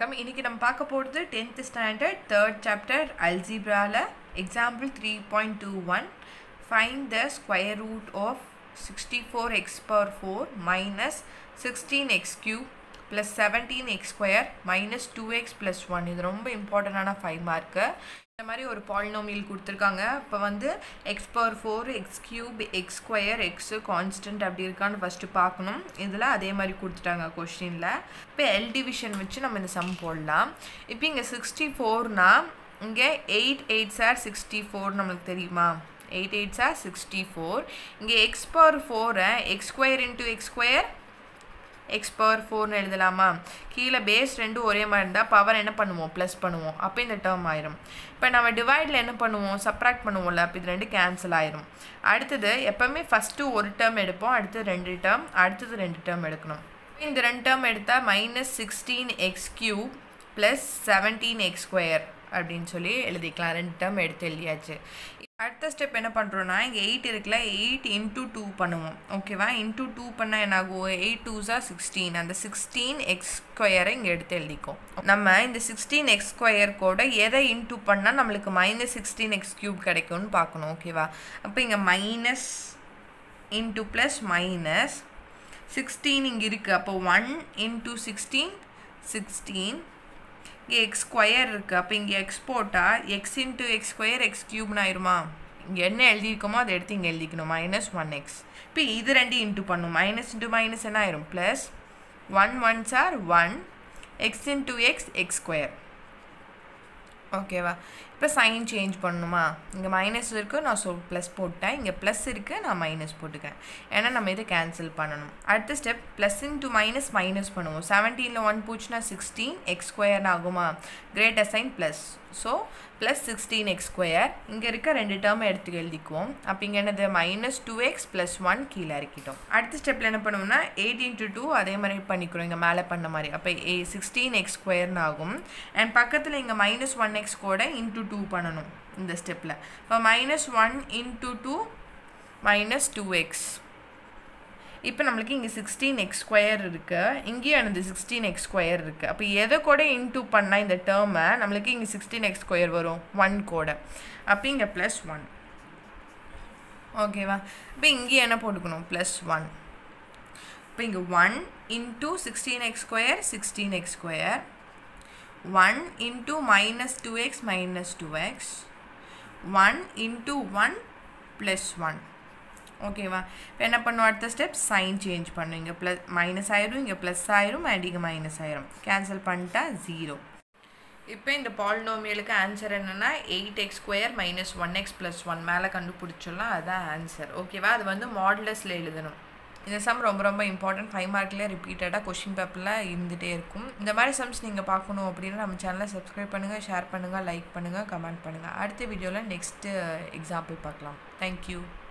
வணக்கம் இன்னைக்கு நம்ம பார்க்க போகிறது டென்த் ஸ்டாண்டர்ட் தேர்ட் சாப்டர் அல்ஜிப்ராவில் example three point two one find the square root of sixty four x power four minus sixteen x cube plus seventeen x square minus two x plus one இது ரொம்ப இம்பார்ட்டண்டான five mark இந்த மாதிரி ஒரு polynomial கொடுத்துருக்காங்க இப்போ வந்து x power four x cube x square x constant அப்படி இருக்கான்னு ஃபஸ்ட்டு பார்க்கணும் இதில் அதே மாதிரி கொடுத்துட்டாங்க கொஸ்டினில் இப்போ எல் டிவிஷன் வச்சு நம்ம இந்த சம் போடலாம் இப்போ இங்கே சிக்ஸ்டி ஃபோர்னா இங்கே எயிட் எயிட் சார் சிக்ஸ்டி ஃபோர் நம்மளுக்கு தெரியுமா எயிட் எயிட் சார் சிக்ஸ்டி ஃபோர் இங்கே எக்ஸ் பவர் ஃபோரை x square into x square x power ஃபோர்னு எழுதலாமா கீழே பேஸ் ரெண்டும் ஒரே மாதிரி இருந்தால் பவர் என்ன பண்ணுவோம் ப்ளஸ் பண்ணுவோம் அப்போ இந்த டேர்ம் ஆயிரும் இப்போ நம்ம டிவைடில் என்ன பண்ணுவோம் சப்ராக்ட் பண்ணுவோம்ல அப்போ இது ரெண்டு கேன்சல் ஆயிரும் அடுத்தது எப்போவுமே ஃபஸ்ட்டு ஒரு டேர்ம் எடுப்போம் அடுத்தது ரெண்டு டேர்ம் அடுத்தது ரெண்டு டேர்ம் எடுக்கணும் இந்த ரெண்டு டேர்ம் எடுத்தால் minus sixteen x cube plus seventeen x square அப்படின்னு சொல்லி எழுதிக்கலாம் ரெண்டு டேர்ம் எடுத்து எழுதியாச்சு அடுத்த ஸ்டெப் என்ன பண்ணுறோன்னா இங்கே எயிட் இருக்குல்ல எயிட் இன்ட்டு டூ பண்ணுவோம் ஓகேவா இன்ட்டு டூ பண்ணால் என்ன ஆகும் எயிட் டூஸா சிக்ஸ்டீன் அந்த சிக்ஸ்டீன் எக்ஸ் ஸ்கொயரை இங்கே எடுத்து எழுதிக்கும் நம்ம இந்த சிக்ஸ்டீன் எக்ஸ் ஸ்கொயர் கூட எதை இன்ட்டு பண்ணால் நம்மளுக்கு மைனஸ் சிக்ஸ்டீன் எக்ஸ் க்யூப் கிடைக்கும்னு பார்க்கணும் ஓகேவா அப்போ இங்கே minus into plus minus sixteen இங்கே இருக்குது அப்போ ஒன் இன்ட்டு சிக்ஸ்டீன் சிக்ஸ்டீன் இங்கே எக்ஸ் ஸ்கொயர் இருக்குது அப்போ இங்கே எக்ஸ் போட்டால் x into x square x க்யூப்னு ஆயிருமா இங்கே என்ன எழுதியிருக்கோமோ அதை எடுத்து இங்கே எழுதிக்கணும் மைனஸ் ஒன் எக்ஸ் இப்போ இது ரெண்டு இன்ட்டு பண்ணும் மைனஸ் இன்ட்டு மைனஸ் என்ன ஆயிரும் plus one ones are one x into x x square ஓகேவா இப்போ சைன் சேஞ்ச் பண்ணணுமா இங்கே மைனஸ் இருக்குது நான் சொல் ப்ளஸ் போட்டேன் இங்கே ப்ளஸ் இருக்குது நான் மைனஸ் போட்டுக்கிறேன் ஏன்னா நம்ம இதை கேன்சல் பண்ணணும் அடுத்த step plus into minus minus பண்ணுவோம் செவன்டீனில் ஒன் போச்சுன்னா சிக்ஸ்டீன் எக்ஸ் ஸ்கொயர்னு ஆகுமா great assign plus so plus sixteen x square இங்கே இருக்க ரெண்டு டேர்ம் எடுத்து எழுதிக்குவோம் அப்போ இங்கே என்னது minus two x plus one கீழே இறக்கிட்டோம் அடுத்த ஸ்டெப்பில் என்ன பண்ணுவோம்னா எயிட் இன்ட்டு டூ அதே மாதிரி பண்ணிக்கிறோம் இங்கே மேலே பண்ண மாதிரி அப்போ ஏ சிக்ஸ்டீன் எக்ஸ் ஸ்கொயர்னு ஆகும் அண்ட் பக்கத்தில் இங்கே மைனஸ் ஒன் எக்ஸ் கூட இன்ட்டு டூ பண்ணணும் இந்த ஸ்டெப்பில் இப்போ minus one into two minus two x இப்போ நம்மளுக்கு இங்கே சிக்ஸ்டீன் எக்ஸ் ஸ்கொயர் இருக்குது இங்கேயும் எனக்கு சிக்ஸ்டீன் எக்ஸ் ஸ்கொயர் இருக்குது அப்போ எதை கூட இன்டூ பண்ணால் இந்த டேர்மை நம்மளுக்கு இங்கே சிக்ஸ்டீன் எக்ஸ் ஸ்கொயர் வரும் ஒன் கூட அப்போ இங்கே ப்ளஸ் ஒன் ஓகேவா இப்போ இங்கேயும் என்ன போட்டுக்கணும் ப்ளஸ் ஒன் இப்போ இங்கே one into sixteen x square sixteen x square one into minus two x minus two x one into one plus one ஓகேவா இப்போ என்ன பண்ணும் அடுத்த ஸ்டெப் சைன் சேஞ்ச் பண்ணும் இங்கே ப்ளஸ் மைனஸ் ஆயிரும் இங்கே ப்ளஸ் ஆயிரும் அண்ட் இங்கே மைனஸ் ஆயிரும் கேன்சல் பண்ணிட்டா ஜீரோ இப்போ இந்த பாலினோமியலுக்கு ஆன்சர் என்னென்னா eight x square minus one x plus one மேலே கண்டுபிடிச்சிடலாம் அதுதான் ஆன்சர் ஓகேவா அது வந்து மாடுலஸில் எழுதணும் இந்த சம் ரொம்ப ரொம்ப இம்பார்ட்டன்ட் ஃபைவ் மார்க்லேயே ரிப்பீட்டடாக கொஷின் பேப்பரில் இருந்துகிட்டே இருக்கும் இந்த மாதிரி சம்ஸ் நீங்கள் பார்க்கணும் அப்படின்னா நம்ம சேனலை சப்ஸ்கிரைப் பண்ணுங்கள் ஷேர் பண்ணுங்கள் லைக் பண்ணுங்கள் கமெண்ட் பண்ணுங்கள் அடுத்த வீடியோவில் நெக்ஸ்ட்டு எக்ஸாம்பிள் பார்க்கலாம் தேங்க்யூ